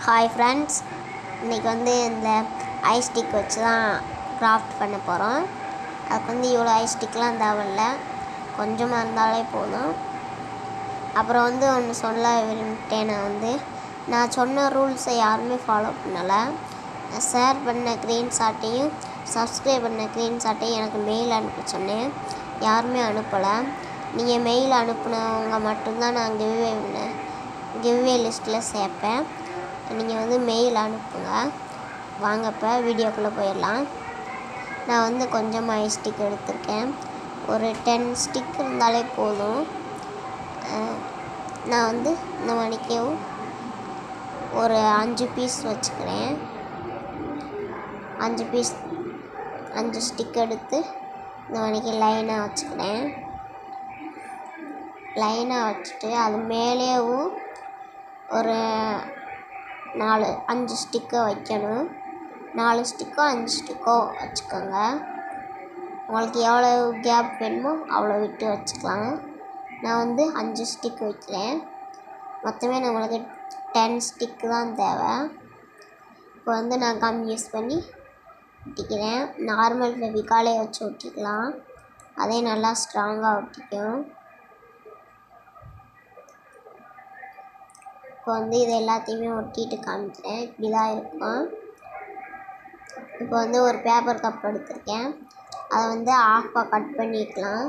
hi friends இன்றைக்கி வந்து இந்த ஐஸ் ஸ்டிக் வச்சு தான் கிராஃப்ட் பண்ண போகிறோம் அதுக்கு வந்து இவ்வளோ ஐஸ் ஸ்டிக்லாம் தேவையில்ல கொஞ்சமாக இருந்தாலே போதும் அப்புறம் வந்து ஒன்று சொல்ல விரும்பிட்டேன் நான் வந்து நான் சொன்ன ரூல்ஸை யாருமே ஃபாலோ பண்ணலை நான் ஷேர் பண்ண க்ரீன் ஷாட்டையும் சப்ஸ்கிரைப் பண்ண க்ரீன் ஷாட்டையும் எனக்கு மெயில் அனுப்ப சொன்னேன் யாருமே அனுப்பலை நீங்கள் மெயில் அனுப்புனவங்க மட்டும்தான் நான் கிவ்வே கிவ்வே லிஸ்ட்டில் சேர்ப்பேன் நீங்கள் வந்து மெயில் அனுப்புங்க வாங்க இப்போ வீடியோக்குள்ளே போயிடலாம் நான் வந்து கொஞ்சமாக ஐஸ் ஸ்டிக் எடுத்திருக்கேன் ஒரு டென் ஸ்டிக் இருந்தாலே போதும் அஹ் நான் வந்து இந்த மணிக்கு ஒரு அஞ்சு பீஸ் வச்சுக்கிறேன் அஞ்சு பீஸ் அஞ்சு ஸ்டிக் எடுத்து இந்த மணிக்கு லைனாக வச்சுக்கிறேன் லைனாக வச்சுட்டு அது மேலேயும் ஒரு நாலு அஞ்சு ஸ்டிக்கை வைக்கணும் நாலு ஸ்டிக்கோ அஞ்சு ஸ்டிக்கோ வச்சுக்கோங்க உங்களுக்கு எவ்வளோ கேப் வேணுமோ அவ்வளோ விட்டு வச்சுக்கலாம் நான் வந்து அஞ்சு ஸ்டிக் வைக்கிறேன் மொத்தமே நம்மளுக்கு டென் ஸ்டிக்கு தான் தேவை இப்போ வந்து நான் கம் யூஸ் பண்ணி ஒட்டிக்கிறேன் நார்மல் ஃபெவிகாலே வச்சு ஒட்டிக்கலாம் அதே நல்லா ஸ்ட்ராங்காக ஒட்டிக்கும் இப்போ வந்து இது எல்லாத்தையுமே ஒட்டிட்டு காமிக்கிறேன் இப்படி தான் இருக்கும் இப்போ வந்து ஒரு பேப்பர் கப் எடுத்திருக்கேன் அதை வந்து ஆஃபாக கட் பண்ணிக்கலாம்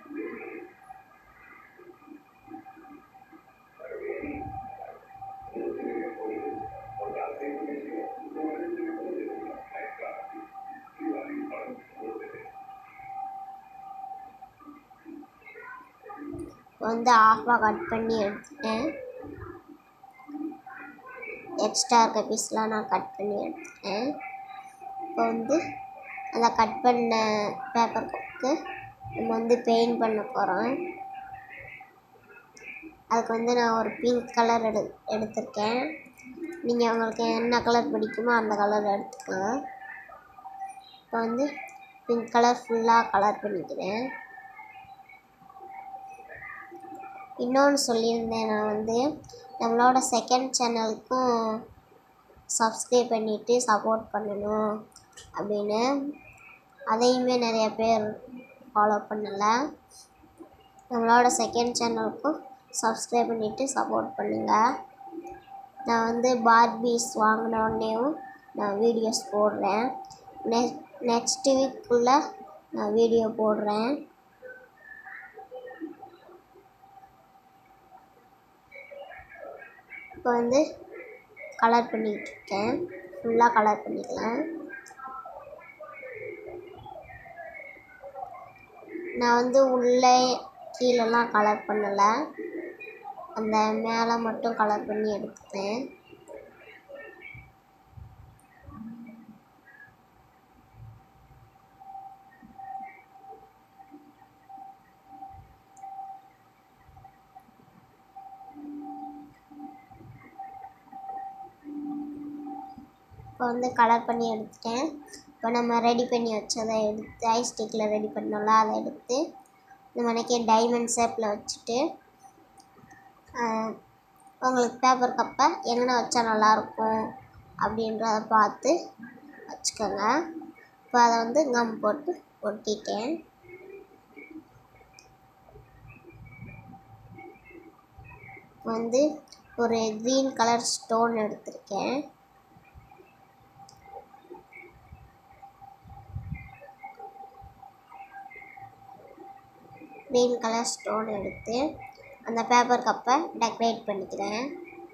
இப்போ வந்து ஆஃபாக கட் பண்ணி எடுத்துட்டேன் எக்ஸ்ட்ரா இருக்க பீஸ்லாம் நான் கட் பண்ணி எடுத்துட்டேன் இப்போ வந்து அந்த கட் பண்ண பேப்பர் கப்புக்கு நம்ம வந்து பெயிண்ட் பண்ண போகிறோம் அதுக்கு வந்து நான் ஒரு பிங்க் கலர் எடு எடுத்திருக்கேன் நீங்கள் உங்களுக்கு என்ன கலர் பிடிக்குமோ அந்த கலர் எடுத்துக்கலாம் இப்போ வந்து பிங்க் கலர் ஃபுல்லாக கலர் பண்ணிக்கிறேன் இன்னொன்று சொல்லியிருந்தேன் நான் வந்து நம்மளோட செகண்ட் சேனலுக்கும் சப்ஸ்கிரைப் பண்ணிவிட்டு சப்போர்ட் பண்ணணும் அப்படின்னு அதையுமே நிறைய பேர் ஃபாலோ பண்ணலை நம்மளோட செகண்ட் சேனலுக்கும் சப்ஸ்கிரைப் பண்ணிவிட்டு சப்போர்ட் பண்ணுங்கள் நான் வந்து பார்பீஸ் வாங்கின உடனேயும் நான் வீடியோஸ் போடுறேன் நெ நெக்ஸ்ட் வீக்குள்ளே நான் வீடியோ போடுறேன் இப்போ வந்து கலர் பண்ணிகிட்டு இருக்கேன் ஃபுல்லாக கலர் பண்ணிக்கலாம் நான் வந்து உள்ளே கீழெல்லாம் கலர் பண்ணலை அந்த மேலே மட்டும் கலர் பண்ணி எடுத்துட்டேன் இப்போ வந்து கலர் பண்ணி எடுத்துட்டேன் இப்போ நம்ம ரெடி பண்ணி வச்சதை எடுத்து ஐஸ் ஸ்டிக்கில் ரெடி பண்ணோம்ல அதை எடுத்து இந்த மணிக்கு டைமண்ட் ஷேப்பில் வச்சுட்டு உங்களுக்கு பேப்பர் கப்பை எங்கே வச்சா நல்லாயிருக்கும் அப்படின்றத பார்த்து வச்சுக்கோங்க இப்போ அதை வந்து கம் போட்டு ஒட்டிட்டேன் வந்து ஒரு க்ரீன் கலர் ஸ்டோன் எடுத்திருக்கேன் க்ரீன் கலர் ஸ்டோன் எடுத்து அந்த பேப்பர் கப்பை டெக்கரேட் பண்ணிக்கிறேன்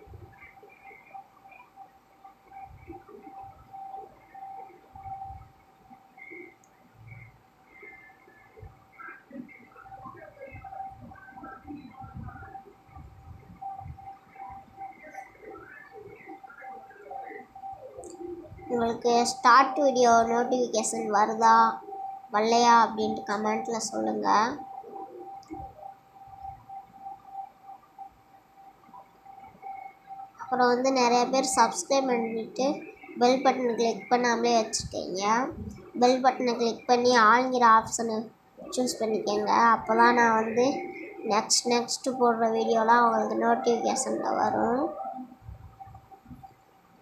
உங்களுக்கு ஸ்டார்ட் வீடியோ நோட்டிஃபிகேஷன் வருதா வரலையா அப்படின்ட்டு கமெண்ட்டில் சொல்லுங்கள் அப்புறம் வந்து நிறைய பேர் சப்ஸ்கிரைப் பண்ணிவிட்டு பெல் பட்டனை கிளிக் பண்ணாமலே வச்சுருக்கீங்க பெல் பட்டனை கிளிக் பண்ணி ஆளுங்கிற ஆப்ஷனை சூஸ் பண்ணிக்கோங்க அப்போ தான் நான் வந்து நெக்ஸ்ட் நெக்ஸ்ட்டு போடுற வீடியோலாம் உங்களுக்கு நோட்டிஃபிகேஷனில் வரும்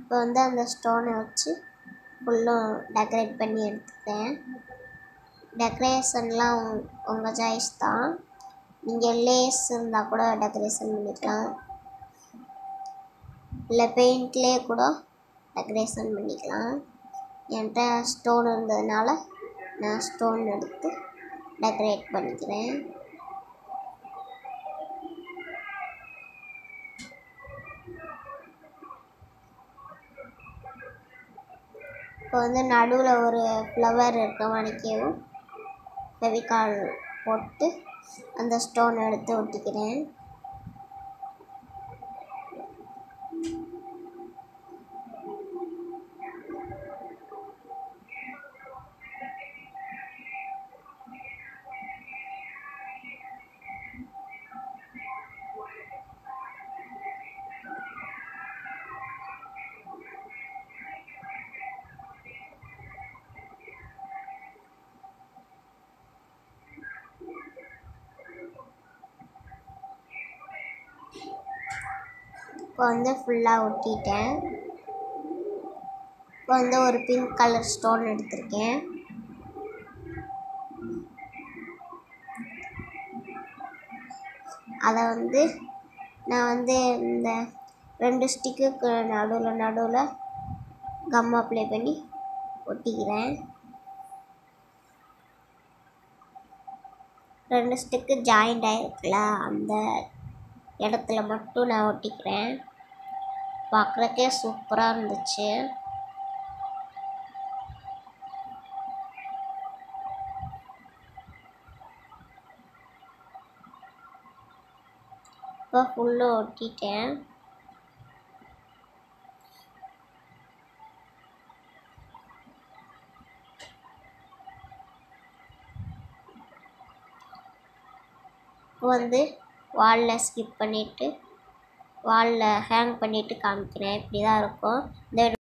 இப்போ வந்து அந்த ஸ்டோனை வச்சு ஃபுல்லும் டெக்கரேட் பண்ணி எடுத்துக்கிறேன் டெக்கரேஷன்லாம் உங் உங்கள் சாய்ஸ் தான் நீங்கள் லேஸ் இருந்தால் கூட டெக்கரேஷன் பண்ணிக்கலாம் இல்லை பெயிண்ட்லேயே கூட டெக்கரேஷன் பண்ணிக்கலாம் என்கிட்ட ஸ்டோன் இருந்ததுனால நான் ஸ்டோன் எடுத்து டெக்கரேட் பண்ணிக்கிறேன் இப்போ வந்து நடுவில் ஒரு ஃப்ளவர் இருக்க மாதிரிக்கும் ஃபெவிகால் போட்டு அந்த ஸ்டோன் எடுத்து ஒட்டிக்கிறேன் இப்போ வந்து ஃபுல்லாக ஒட்டிட்டேன் இப்போ வந்து ஒரு பிங்க் கலர் ஸ்டோன் எடுத்திருக்கேன் அதை வந்து நான் வந்து இந்த ரெண்டு ஸ்டிக்குக்கு நடுவில் நடுவில் கம் அப்ளை பண்ணி ஒட்டிக்கிறேன் ரெண்டு ஸ்டிக்கு ஜாயிண்ட் ஆகிருக்குல்ல அந்த இடத்துல மட்டும் நான் ஒட்டிக்கிறேன் பார்க்குறக்கே சூப்பராக இருந்துச்சு இப்போ ஃபுல்லும் ஒட்டிட்டேன் இப்போ வந்து வாலில் ஸ்கிப் பண்ணிவிட்டு வாலில் ஹேங் பண்ணிவிட்டு காமிக்கிறேன் இப்படி தான் இருக்கும் இந்த